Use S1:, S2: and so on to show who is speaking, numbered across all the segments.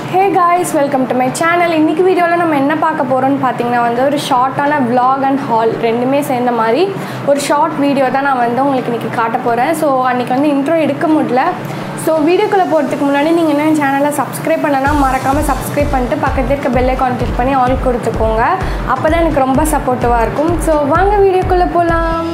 S1: hey guys welcome to my channel இன்றைக்கி வீடியோவில் நம்ம என்ன பார்க்க போகிறோம்னு பார்த்தீங்கன்னா வந்து ஒரு ஷார்ட்டான vlog அண்ட் ஹால் ரெண்டுமே சேர்ந்த மாதிரி ஒரு ஷார்ட் வீடியோ தான் நான் வந்து உங்களுக்கு இன்றைக்கி காட்ட போகிறேன் ஸோ அன்றைக்கி வந்து இன்ட்ரோ எடுக்க முடியல ஸோ வீடியோக்குள்ளே போகிறதுக்கு முன்னாடி நீங்கள் என்ன சேனலை சப்ஸ்கிரைப் பண்ணனா மறக்காமல் சப்ஸ்கிரைப் பண்ணிட்டு பக்கத்தில் இருக்க பெல்லை கான்டெக்ட் பண்ணி ஆல் கொடுத்துக்கோங்க அப்போ தான் எனக்கு ரொம்ப சப்போர்ட்டிவாக இருக்கும் ஸோ வாங்க வீடியோக்குள்ளே போகலாம்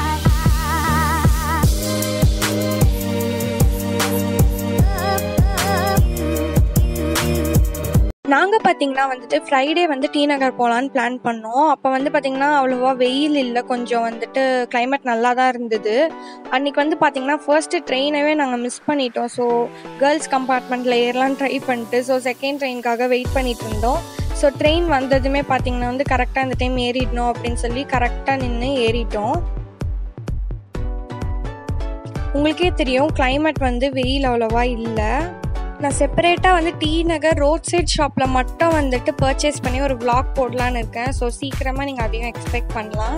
S2: நாங்கள் பார்த்தீங்கன்னா வந்துட்டு ஃப்ரைடே வந்து டி நகர் போகலான்னு பிளான் பண்ணோம் அப்போ வந்து பார்த்தீங்கன்னா அவ்வளோவா வெயில் இல்லை கொஞ்சம் வந்துட்டு climate நல்லா தான் இருந்தது அன்னைக்கு வந்து பார்த்தீங்கன்னா ஃபர்ஸ்ட் ட்ரெயினவே நாங்கள் மிஸ் பண்ணிட்டோம் ஸோ கேர்ள்ஸ் கம்பார்ட்மெண்ட்டில் ஏறலாம் ட்ரை பண்ணிட்டு ஸோ செகண்ட் ட்ரெயினுக்காக வெயிட் பண்ணிட்டு இருந்தோம் ஸோ ட்ரெயின் வந்ததுமே பார்த்தீங்கன்னா வந்து கரெக்டாக இந்த டைம் ஏறிடணும் அப்படின்னு சொல்லி கரெக்டாக நின்று ஏறிட்டோம் உங்களுக்கே தெரியும் climate வந்து வெயில் அவ்வளோவா இல்லை நான் செப்பரேட்டாக வந்து டி நகர் ரோட் சைட் ஷாப்பில் மட்டும் வந்துட்டு பர்ச்சேஸ் பண்ணி ஒரு vlog போடலான்னு இருக்கேன் ஸோ சீக்கிரமாக நீங்கள் அதையும் எக்ஸ்பெக்ட் பண்ணலாம்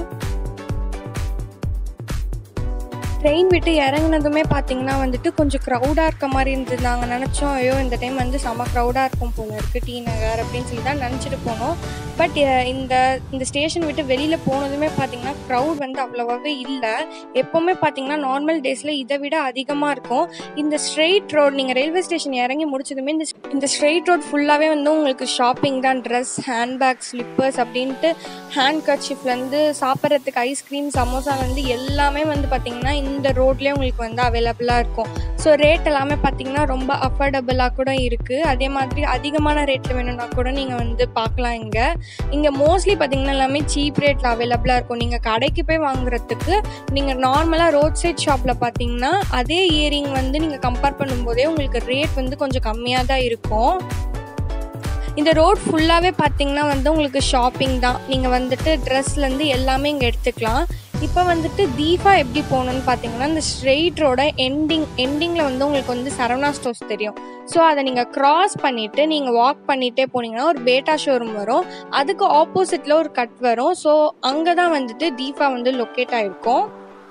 S2: ட்ரெயின் விட்டு இறங்குனதுமே பார்த்தீங்கன்னா வந்துட்டு கொஞ்சம் க்ரௌடாக இருக்க மாதிரி இருந்தது நாங்கள் நினச்சோம் ஐயோ இந்த டைம் வந்து செம்ம க்ரௌடாக இருக்கும் போல இருக்குது டி நகர் அப்படின்னு சொல்லி தான் நினச்சிட்டு போனோம் பட் இந்த இந்த ஸ்டேஷன் விட்டு வெளியில் போனதுமே பார்த்தீங்கன்னா க்ரௌட் வந்து அவ்வளோவாவே இல்லை எப்போவுமே பார்த்தீங்கன்னா நார்மல் டேஸில் இதை விட அதிகமாக இருக்கும் இந்த ஸ்ட்ரெயிட் ரோட் நீங்கள் ரயில்வே ஸ்டேஷன் இறங்கி முடிச்சதுமே இந்த இந்த ஸ்ட்ரெயிட் ரோட் ஃபுல்லாகவே வந்து உங்களுக்கு ஷாப்பிங் தான் ட்ரெஸ் ஹேண்ட்பேக் ஸ்லிப்பர்ஸ் அப்படின்ட்டு ஹேண்ட் கர்ச்சிஃப்லேருந்து சாப்பிட்றதுக்கு ஐஸ்கிரீம் சமோசாலேருந்து எல்லாமே வந்து பார்த்தீங்கன்னா இந்த ரோட்லேயே உங்களுக்கு வந்து அவைலபிளாக இருக்கும் ஸோ ரேட் எல்லாமே பார்த்தீங்கன்னா ரொம்ப அஃபோர்டபுளாக கூட இருக்குது அதே மாதிரி அதிகமான ரேட்டில் வேணும்னா கூட நீங்கள் வந்து பார்க்கலாம் இங்கே இங்கே மோஸ்ட்லி பார்த்தீங்கன்னா எல்லாமே சீப் ரேட்டில் அவைலபிளாக இருக்கும் நீங்கள் கடைக்கு போய் வாங்குறதுக்கு நீங்கள் நார்மலாக ரோட் சைட் ஷாப்பில் பார்த்தீங்கன்னா அதே இயரிங் வந்து நீங்கள் கம்பேர் பண்ணும்போதே உங்களுக்கு ரேட் வந்து கொஞ்சம் கம்மியாக தான் இருக்கும் இந்த ரோட் ஃபுல்லாகவே பார்த்தீங்கன்னா வந்து உங்களுக்கு ஷாப்பிங் தான் நீங்கள் வந்துட்டு ட்ரெஸ்லேருந்து எல்லாமே இங்கே எடுத்துக்கலாம் இப்போ வந்துட்டு தீபா எப்படி போகணுன்னு பார்த்தீங்கன்னா இந்த ஸ்ட்ரெயிட் ரோட எண்டிங் எண்டிங்கில் வந்து உங்களுக்கு வந்து சரவணா ஸ்டோர்ஸ் தெரியும் ஸோ அதை நீங்கள் கிராஸ் பண்ணிவிட்டு நீங்கள் வாக் பண்ணிகிட்டே போனீங்கன்னா ஒரு பேட்டா ஷோரூம் வரும் அதுக்கு ஆப்போசிட்டில் ஒரு கட் வரும் ஸோ அங்கே தான் வந்துட்டு தீபா வந்து லொக்கேட் ஆகிருக்கும்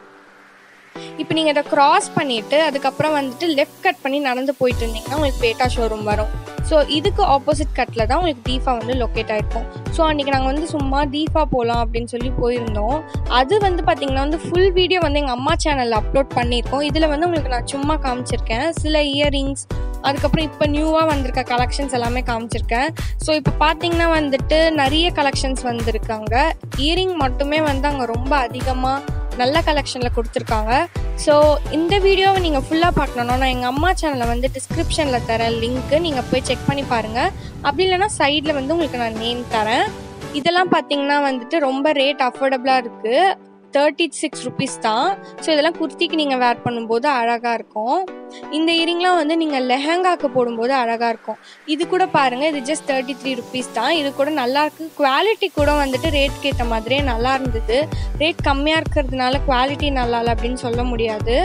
S2: இப்போ நீங்கள் இதை கிராஸ் பண்ணிவிட்டு அதுக்கப்புறம் வந்துட்டு லெஃப்ட் கட் பண்ணி நடந்து போயிட்டு இருந்தீங்கன்னா உங்களுக்கு பேட்டா ஷோரூம் வரும் ஸோ இதுக்கு ஆப்போசிட் கட்டில் தான் உங்களுக்கு தீபா வந்து லொக்கேட் ஆகிருக்கும் ஸோ அன்றைக்கி நாங்கள் வந்து சும்மா தீபா போகலாம் அப்படின்னு சொல்லி போயிருந்தோம் அது வந்து பார்த்திங்கன்னா வந்து ஃபுல் வீடியோ வந்து எங்கள் அம்மா சேனலில் அப்லோட் பண்ணியிருக்கோம் இதில் வந்து உங்களுக்கு நான் சும்மா காமிச்சிருக்கேன் சில இயரிங்ஸ் அதுக்கப்புறம் இப்போ நியூவாக வந்திருக்க கலெக்ஷன்ஸ் எல்லாமே காமிச்சிருக்கேன் ஸோ இப்போ பார்த்தீங்கன்னா வந்துட்டு நிறைய கலெக்ஷன்ஸ் வந்திருக்காங்க இயரிங் மட்டுமே வந்து அங்கே ரொம்ப அதிகமாக நல்ல கலெக்ஷனில் கொடுத்துருக்காங்க ஸோ இந்த வீடியோவை நீங்கள் ஃபுல்லாக பார்க்கணுன்னா நான் எங்கள் அம்மா சேனலை வந்து டிஸ்கிரிப்ஷனில் தரேன் லிங்க்கு நீங்கள் போய் செக் பண்ணி பாருங்கள் அப்படி இல்லைன்னா சைடில் வந்து உங்களுக்கு நான் நேம் தரேன் இதெல்லாம் பார்த்தீங்கன்னா வந்துட்டு ரொம்ப ரேட் அஃபோர்டபுளாக இருக்குது தேர்ட்டி சிக்ஸ் ருபீஸ் தான் ஸோ இதெல்லாம் குர்த்திக்கு நீங்கள் வேர் பண்ணும்போது அழகாக இருக்கும் இந்த இயரிங்லாம் வந்து நீங்கள் லெஹங்காக்கு போடும்போது அழகாக இருக்கும் இது கூட பாருங்கள் இது ஜஸ்ட் தேர்ட்டி த்ரீ ருபீஸ் தான் இது கூட நல்லா இருக்கு குவாலிட்டி கூட வந்துட்டு ரேட்க்கு ஏற்ற மாதிரியே நல்லா இருந்தது ரேட் கம்மியாக இருக்கிறதுனால குவாலிட்டி நல்லா இல்லை அப்படின்னு சொல்ல முடியாது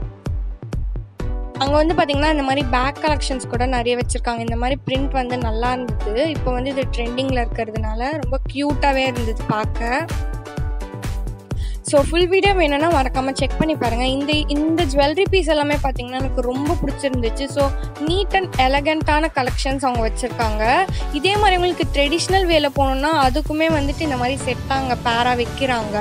S2: அங்கே வந்து பார்த்தீங்கன்னா இந்த மாதிரி பேக் கலெக்ஷன்ஸ் கூட நிறைய வச்சுருக்காங்க இந்த மாதிரி பிரிண்ட் வந்து நல்லா இருந்தது இப்போ வந்து இது ட்ரெண்டிங்கில் இருக்கிறதுனால ரொம்ப க்யூட்டாகவே இருந்தது பார்க்க ஸோ ஃபுல் வீடியோ வேணும்னா மறக்காமல் செக் பண்ணி பாருங்கள் இந்த இந்த ஜுவல்லரி பீஸ் எல்லாமே பார்த்தீங்கன்னா எனக்கு ரொம்ப பிடிச்சிருந்துச்சு ஸோ நீட் அண்ட் எலகண்ட்டான கலெக்ஷன்ஸ் அவங்க வச்சுருக்காங்க இதே மாதிரி உங்களுக்கு ட்ரெடிஷ்னல் வேலை போகணுன்னா அதுக்குமே வந்துட்டு இந்த மாதிரி செட் அங்கே பேராக வைக்கிறாங்க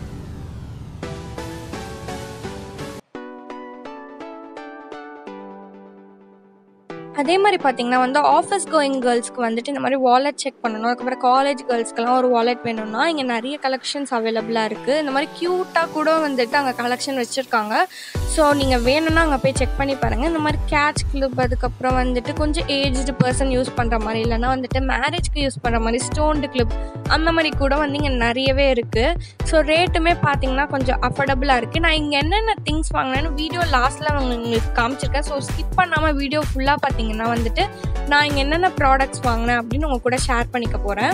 S2: அதே மாதிரி பார்த்தீங்கன்னா வந்து ஆஃபீஸ் கோயிங் கேர்ள்ஸ்க்கு வந்துட்டு இந்த மாதிரி வாலெட் செக் பண்ணணும் அதுக்கப்புறம் காலேஜ் கேர்ள்ஸ்க்கெல்லாம் ஒரு வாலெட் வேணும்னா இங்கே நிறைய கலெக்ஷன்ஸ் அவைலபிளாக இருக்குது இந்த மாதிரி க்யூட்டாக கூட வந்துட்டு அங்கே கலெக்ஷன் வச்சுருக்காங்க ஸோ நீங்கள் வேணும்னா அங்கே போய் செக் பண்ணி பாருங்கள் இந்த மாதிரி கேட்ச் கிளிப் அதுக்கப்புறம் வந்துட்டு கொஞ்சம் ஏஜ்டு பர்சன் யூஸ் பண்ணுற மாதிரி இல்லைன்னா வந்துட்டு மேரேஜ்க்கு யூஸ் பண்ணுற மாதிரி ஸ்டோன்டு கிளிப் அந்த மாதிரி கூட வந்து இங்கே நிறையவே இருக்குது ஸோ ரேட்டுமே பார்த்தீங்கன்னா கொஞ்சம் அஃபோர்டபுளாக இருக்குது நான் இங்கே என்னென்ன திங்ஸ் வாங்கினேன்னு வீடியோ லாஸ்ட்டில் உங்களுக்கு காமிச்சிருக்கேன் ஸோ ஸ்கிப் பண்ணாமல் வீடியோ ஃபுல்லாக பார்த்தீங்கன்னா வந்துட்டு நான் இங்கே என்னென்ன ப்ராடக்ட்ஸ் வாங்கினேன் அப்படின்னு உங்கள் கூட ஷேர் பண்ணிக்க போகிறேன்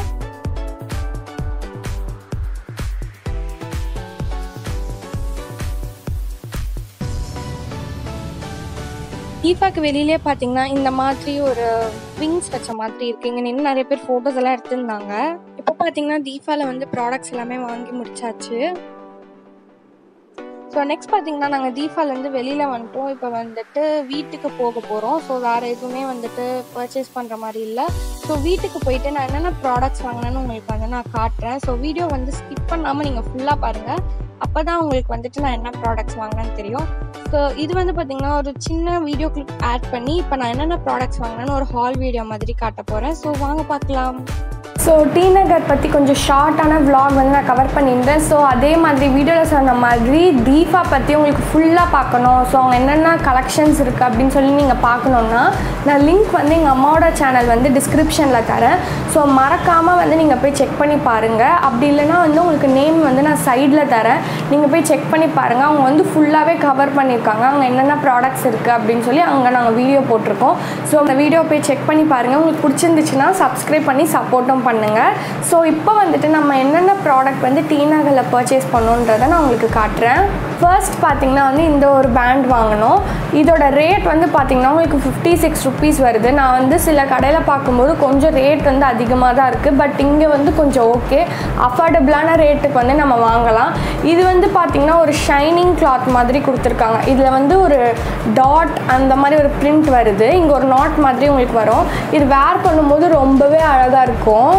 S2: தீபாக்கு வெளியிலே பார்த்தீங்கன்னா இந்த மாதிரி ஒரு விங்ஸ் வச்ச மாதிரி இருக்கு இங்கே நின்று நிறைய பேர் ஃபோட்டோஸ் எல்லாம் எடுத்திருந்தாங்க இப்போ பார்த்தீங்கன்னா தீபாவில் வந்து ப்ராடக்ட்ஸ் எல்லாமே வாங்கி முடிச்சாச்சு ஸோ நெக்ஸ்ட் பார்த்தீங்கன்னா நாங்கள் தீபாலேருந்து வெளியில் வந்துட்டோம் இப்போ வந்துட்டு வீட்டுக்கு போக போகிறோம் ஸோ வேறு எதுவுமே வந்துட்டு பர்ச்சேஸ் பண்ணுற மாதிரி இல்லை ஸோ வீட்டுக்கு போயிட்டு நான் என்னென்ன ப்ராடக்ட்ஸ் வாங்கினேன்னு உங்களுக்கு வந்து நான் காட்டுறேன் ஸோ வீடியோ வந்து ஸ்கிப் பண்ணாமல் நீங்கள் ஃபுல்லாக பாருங்கள் அப்போ தான் உங்களுக்கு வந்துட்டு நான் என்ன ப்ராடக்ட்ஸ் வாங்கினேன்னு தெரியும் ஸோ இது வந்து பார்த்தீங்கன்னா ஒரு சின்ன வீடியோ கிளிப் ஆட் பண்ணி இப்போ நான் என்னென்ன ப்ராடக்ட்ஸ் வாங்கினேன்னு ஒரு ஹால் வீடியோ மாதிரி காட்ட போகிறேன் ஸோ வாங்க பார்க்கலாம்
S1: ஸோ டி நகர் பற்றி கொஞ்சம் ஷார்ட்டான vlog வந்து நான் கவர் பண்ணியிருந்தேன் ஸோ அதே மாதிரி வீடியோவில் சொன்ன மாதிரி தீபா பற்றி உங்களுக்கு ஃபுல்லாக பார்க்கணும் ஸோ அவங்க என்னென்ன கலெக்ஷன்ஸ் இருக்குது அப்படின்னு சொல்லி நீங்கள் பார்க்கணுன்னா நான் லிங்க் வந்து எங்கள் அம்மாவோட சேனல் வந்து டிஸ்கிரிப்ஷனில் தரேன் ஸோ மறக்காமல் வந்து நீங்கள் போய் செக் பண்ணி பாருங்கள் அப்படி இல்லைன்னா வந்து உங்களுக்கு நேம் வந்து நான் சைடில் தரேன் நீங்கள் போய் செக் பண்ணி பாருங்கள் அவங்க வந்து ஃபுல்லாகவே கவர் பண்ணியிருக்காங்க அவங்க என்னென்ன ப்ராடக்ட்ஸ் இருக்குது அப்படின்னு சொல்லி அங்கே நாங்கள் வீடியோ போட்டிருக்கோம் ஸோ அந்த வீடியோ போய் செக் பண்ணி பாருங்கள் உங்களுக்கு பிடிச்சிருந்துச்சுன்னா சப்ஸ்கிரைப் பண்ணி சப்போர்ட்டும் பண்ணுங்கள் ஸோ இப்போ வந்துட்டு நம்ம என்னென்ன ப்ராடக்ட் வந்து டீ நகரில் பர்ச்சேஸ் பண்ணோன்றதை நான் உங்களுக்கு காட்டுறேன் ஃபர்ஸ்ட் பார்த்தீங்கன்னா வந்து இந்த ஒரு பேண்ட் வாங்கினோம் இதோட ரேட் வந்து பார்த்தீங்கன்னா உங்களுக்கு ஃபிஃப்டி சிக்ஸ் ருபீஸ் வருது நான் வந்து சில கடையில் பார்க்கும்போது கொஞ்சம் ரேட் வந்து அதிகமாக தான் இருக்குது பட் இங்கே வந்து கொஞ்சம் ஓகே அஃபோர்டபுளான ரேட்டுக்கு வந்து நம்ம வாங்கலாம் இது வந்து பார்த்திங்கன்னா ஒரு ஷைனிங் கிளாத் மாதிரி கொடுத்துருக்காங்க இதில் வந்து ஒரு டாட் அந்த மாதிரி ஒரு பிரிண்ட் வருது இங்கே ஒரு நாட் மாதிரி உங்களுக்கு வரும் இது வேர் பண்ணும்போது ரொம்பவே அழகாக இருக்கும்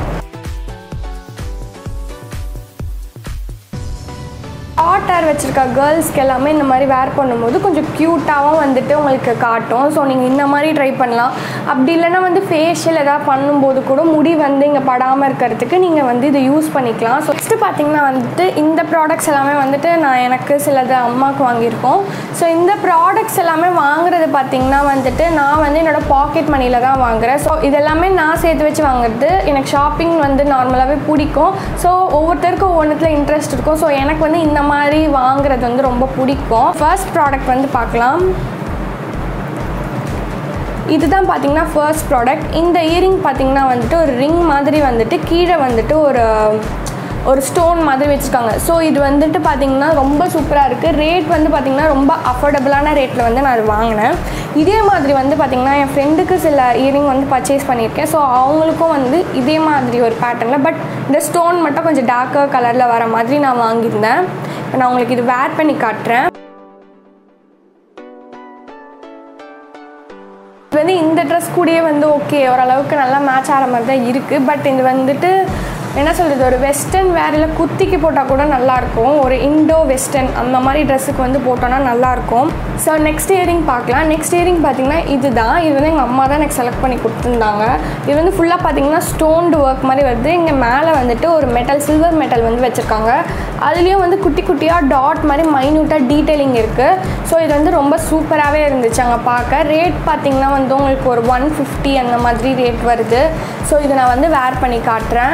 S1: ஷார்ட் ஹேர் வச்சுருக்க கேர்ள்ஸ்க்கு எல்லாமே இந்த மாதிரி வேர் பண்ணும்போது கொஞ்சம் க்யூட்டாகவும் வந்துட்டு உங்களுக்கு காட்டும் ஸோ நீங்கள் இந்த மாதிரி ட்ரை பண்ணலாம் அப்படி இல்லைன்னா வந்து ஃபேஷியல் எதாவது பண்ணும்போது கூட முடி வந்து இங்கே படாமல் இருக்கிறதுக்கு நீங்கள் வந்து இதை யூஸ் பண்ணிக்கலாம் ஸோ நெக்ஸ்ட்டு பார்த்தீங்கன்னா வந்துட்டு இந்த ப்ராடக்ட்ஸ் எல்லாமே வந்துட்டு நான் எனக்கு சிலது அம்மாவுக்கு வாங்கியிருக்கோம் ஸோ இந்த ப்ராடக்ட்ஸ் எல்லாமே வாங்குறது பார்த்தீங்கன்னா வந்துட்டு நான் வந்து என்னோட பாக்கெட் மணியில் தான் வாங்குறேன் ஸோ இதெல்லாமே நான் சேர்த்து வச்சு வாங்குறது எனக்கு ஷாப்பிங் வந்து நார்மலாகவே பிடிக்கும் ஸோ ஒவ்வொருத்தருக்கும் ஒவ்வொன்றுத்துல இன்ட்ரெஸ்ட் இருக்கும் ஸோ எனக்கு வந்து இந்த மாதிரி வாங்குறது வந்து ரொம்ப பிடிக்கும் ஃபர்ஸ்ட் ப்ராடக்ட் வந்து பார்க்கலாம் இதுதான் பார்த்தீங்கன்னா ஃபர்ஸ்ட் ப்ராடக்ட் இந்த இயரிங் பார்த்தீங்கன்னா வந்துட்டு ஒரு ரிங் மாதிரி வந்துட்டு கீழே வந்துட்டு ஒரு ஒரு ஸ்டோன் மாதிரி வச்சுருக்காங்க ஸோ இது வந்துட்டு பார்த்தீங்கன்னா ரொம்ப சூப்பராக இருக்குது ரேட் வந்து பார்த்தீங்கன்னா ரொம்ப அஃபோர்டபுளான ரேட்டில் வந்து நான் அது வாங்கினேன் இதே மாதிரி வந்து பார்த்தீங்கன்னா என் ஃப்ரெண்டுக்கு சில இயரிங் வந்து பர்ச்சேஸ் பண்ணியிருக்கேன் ஸோ அவங்களுக்கும் வந்து இதே மாதிரி ஒரு பேட்டர்னில் பட் இந்த ஸ்டோன் மட்டும் கொஞ்சம் டார்க்கர் கலரில் வர மாதிரி நான் வாங்கியிருந்தேன் இப்போ நான் உங்களுக்கு இது வேர் பண்ணி காட்டுறேன் இது வந்து இந்த ட்ரெஸ் கூடயே வந்து ஓகே ஓரளவுக்கு நல்லா மேட்ச் ஆகிற மாதிரி தான் இருக்குது பட் இது வந்துட்டு என்ன சொல்கிறது ஒரு வெஸ்டர்ன் வேர் இல்லை குத்திக்கு போட்டால் கூட நல்லாயிருக்கும் ஒரு இண்டோ வெஸ்டர்ன் அந்த மாதிரி ட்ரெஸ்ஸுக்கு வந்து போட்டோன்னா நல்லாயிருக்கும் ஸோ நெக்ஸ்ட் இயரிங் பார்க்கலாம் நெக்ஸ்ட் இயரிங் பார்த்தீங்கன்னா இதுதான் இது வந்து எங்கள் அம்மா தான் எனக்கு செலக்ட் பண்ணி கொடுத்துருந்தாங்க இது வந்து ஃபுல்லாக பார்த்தீங்கன்னா ஸ்டோன்டு ஒர்க் மாதிரி வருது இங்கே மேலே வந்துட்டு ஒரு மெட்டல் சில்வர் மெட்டல் வந்து வச்சுருக்காங்க அதுலேயும் வந்து குட்டி குட்டியாக டாட் மாதிரி மைன்யூட்டாக டீட்டெயிலிங் இருக்குது ஸோ இது வந்து ரொம்ப சூப்பராகவே இருந்துச்சு அங்கே பார்க்க ரேட் பார்த்தீங்கன்னா வந்து உங்களுக்கு ஒரு ஒன் ஃபிஃப்டி அந்த மாதிரி ரேட் வருது ஸோ இதை நான் வந்து வேர் பண்ணி காட்டுறேன்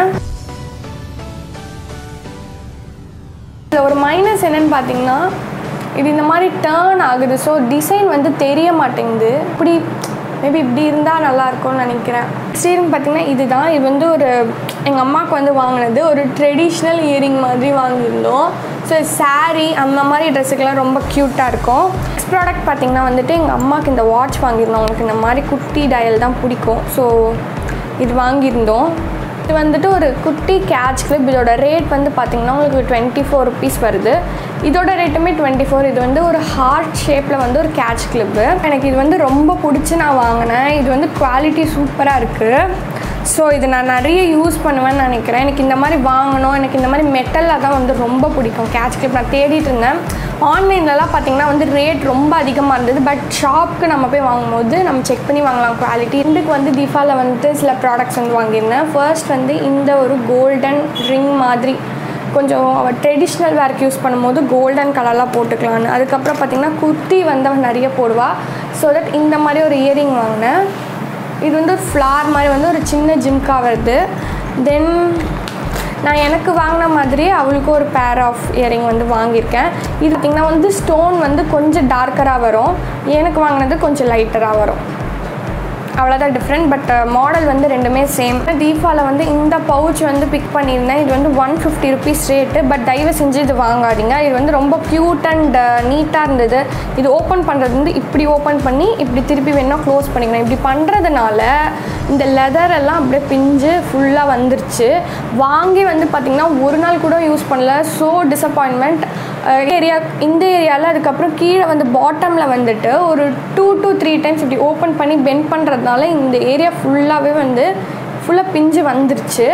S1: இதில் ஒரு மைனஸ் என்னன்னு பார்த்தீங்கன்னா இது இந்த மாதிரி டேர்ன் ஆகுது ஸோ டிசைன் வந்து தெரிய மாட்டேங்குது இப்படி மேபி இப்படி இருந்தால் நல்லா இருக்கும்னு நினைக்கிறேன் ஸ்டீரிங் பார்த்தீங்கன்னா இதுதான் இது வந்து ஒரு எங்கள் அம்மாவுக்கு வந்து வாங்கினது ஒரு ட்ரெடிஷ்னல் இயரிங் மாதிரி வாங்கியிருந்தோம் ஸோ saree அந்த மாதிரி ட்ரெஸ்ஸுக்கெல்லாம் ரொம்ப க்யூட்டாக இருக்கும் நெக்ஸ்ட் ப்ராடக்ட் பார்த்தீங்கன்னா வந்துட்டு எங்கள் அம்மாவுக்கு இந்த வாட்ச் வாங்கியிருந்தோம் அவங்களுக்கு இந்த மாதிரி குட்டி டயல் தான் பிடிக்கும் ஸோ இது வாங்கியிருந்தோம் இது வந்துட்டு ஒரு குட்டி கேட்ச் கிளிப் இதோட ரேட் வந்து பார்த்தீங்கன்னா உங்களுக்கு டுவெண்ட்டி ஃபோர் ருபீஸ் வருது இதோட ரேட்டுமே டுவெண்ட்டி ஃபோர் இது வந்து ஒரு ஹார்ட் ஷேப்பில் வந்து ஒரு கேட்ச் கிளிப்பு எனக்கு இது வந்து ரொம்ப பிடிச்சி நான் வாங்கினேன் இது வந்து குவாலிட்டி சூப்பராக இருக்குது ஸோ இது நான் நிறைய யூஸ் பண்ணுவேன்னு நினைக்கிறேன் எனக்கு இந்த மாதிரி வாங்கணும் எனக்கு இந்த மாதிரி மெட்டலில் தான் வந்து ரொம்ப பிடிக்கும் கேட்ச் கிளிப் நான் தேடிட்டு இருந்தேன் ஆன்லைன்லலாம் பார்த்தீங்கன்னா வந்து ரேட் ரொம்ப அதிகமாக இருந்தது பட் ஷாப்க்கு நம்ம போய் வாங்கும்போது நம்ம செக் பண்ணி வாங்கலாம் குவாலிட்டி இதுக்கு வந்து தீபாவில் வந்துட்டு சில ப்ராடக்ட்ஸ் வந்து வாங்கியிருந்தேன் ஃபர்ஸ்ட் வந்து இந்த ஒரு கோல்டன் ரிங் மாதிரி கொஞ்சம் அவள் ட்ரெடிஷ்னல் வேர்க்கு யூஸ் பண்ணும்போது கோல்டன் கலர்லாம் போட்டுக்கலான்னு அதுக்கப்புறம் பார்த்திங்கன்னா குர்த்தி வந்து அவள் நிறைய போடுவாள் ஸோ தட் இந்த மாதிரி ஒரு இயரிங் வாங்கினேன் இது வந்து ஒரு ஃப்ளார் மாதிரி வந்து ஒரு சின்ன ஜிம்கா வருது தென் நான் எனக்கு வாங்கின மாதிரி அவளுக்கு ஒரு பேர் ஆஃப் இயரிங் வந்து வாங்கியிருக்கேன் இது பார்த்திங்கன்னா வந்து ஸ்டோன் வந்து கொஞ்சம் டார்க்கராக வரும் எனக்கு வாங்கினது கொஞ்சம் லைட்டராக வரும் அவ்வளோதான் டிஃப்ரெண்ட் பட் மாடல் வந்து ரெண்டுமே சேம் தீபாவில் வந்து இந்த பவுச் வந்து பிக் பண்ணியிருந்தேன் இது வந்து one fifty rupees rate but தயவு செஞ்சு இது வாங்காதீங்க இது வந்து ரொம்ப க்யூட் அண்ட் நீட்டாக இருந்தது இது ஓப்பன் பண்ணுறது வந்து இப்படி ஓப்பன் பண்ணி இப்படி திருப்பி வேணால் க்ளோஸ் பண்ணிக்கணும் இப்படி பண்ணுறதுனால இந்த லெதர் எல்லாம் அப்படியே பிஞ்சு ஃபுல்லாக வந்துருச்சு வாங்கி வந்து பார்த்திங்கன்னா ஒரு நாள் கூட யூஸ் பண்ணல ஸோ டிசப்பாயின்மெண்ட் ஏரியா இந்த ஏரியாவில் அதுக்கப்புறம் கீழே வந்து பாட்டமில் வந்துட்டு ஒரு டூ to த்ரீ டைம்ஸ் இப்படி ஓப்பன் பண்ணி பெண்ட் பண்ணுறதுனால இந்த ஏரியா ஃபுல்லாகவே வந்து ஃபுல்லாக பிஞ்சு வந்துருச்சு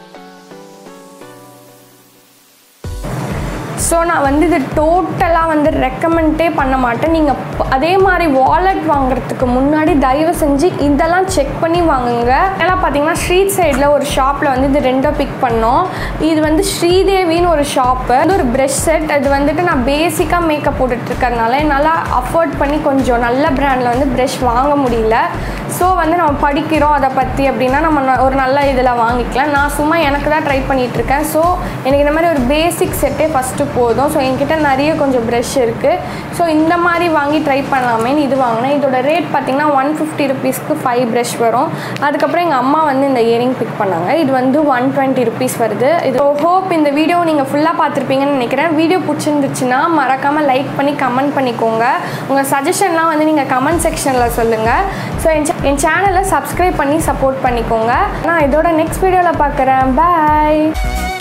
S1: ஸோ நான் வந்து இது டோட்டலாக வந்து ரெக்கமெண்டே பண்ண மாட்டேன் நீங்கள் அதே மாதிரி வாலெட் வாங்குறதுக்கு முன்னாடி தயவு செஞ்சு இதெல்லாம் செக் பண்ணி வாங்குங்க எல்லாம் பார்த்தீங்கன்னா ஸ்ட்ரீட் சைடில் ஒரு ஷாப்பில் வந்து இது ரெண்டும் பிக் பண்ணோம் இது வந்து ஸ்ரீதேவின்னு ஒரு ஷாப்பு அது ஒரு ப்ரெஷ் செட் அது வந்துட்டு நான் பேசிக்காக மேக்கப் போட்டுட்ருக்கறனால என்னால் அஃபோர்ட் பண்ணி கொஞ்சம் நல்ல பிராண்டில் வந்து ப்ரெஷ் வாங்க முடியல ஸோ வந்து நம்ம படிக்கிறோம் அதை பற்றி அப்படின்னா நம்ம ந- ஒரு நல்ல இதில் வாங்கிக்கலாம் நான் சும்மா எனக்கு தான் ட்ரை பண்ணிகிட்ருக்கேன் ஸோ எனக்கு இந்த மாதிரி ஒரு பேசிக் செட்டே ஃபஸ்ட்டு போதும் ஸோ என்கிட்ட நிறைய கொஞ்சம் ப்ரெஷ் இருக்குது ஸோ இந்த மாதிரி வாங்கி ட்ரை பண்ணலாமேன்னு இது வாங்கினேன் இதோட ரேட் பார்த்தீங்கன்னா ஒன் ஃபிஃப்டி ருபீஸ்க்கு ஃபைவ் ப்ரஷ் வரும் அதுக்கப்புறம் எங்கள் அம்மா வந்து இந்த இயரிங் பிக் பண்ணாங்க இது வந்து ஒன் டுவெண்ட்டி ருபீஸ் வருது இது ஹோப் இந்த வீடியோ நீங்கள் ஃபுல்லாக பார்த்துருப்பீங்கன்னு நினைக்கிறேன் வீடியோ பிடிச்சிருந்துச்சுன்னா மறக்காமல் லைக் பண்ணி கமெண்ட் பண்ணிக்கோங்க உங்கள் சஜஷன்லாம் வந்து நீங்கள் கமெண்ட் செக்ஷனில் சொல்லுங்கள் ஸோ என் cha- என் சேனலை சப்ஸ்கிரைப் பண்ணி சப்போர்ட் பண்ணிக்கோங்க நான் இதோட நெக்ஸ்ட் வீடியோவில் பார்க்குறேன் பாய்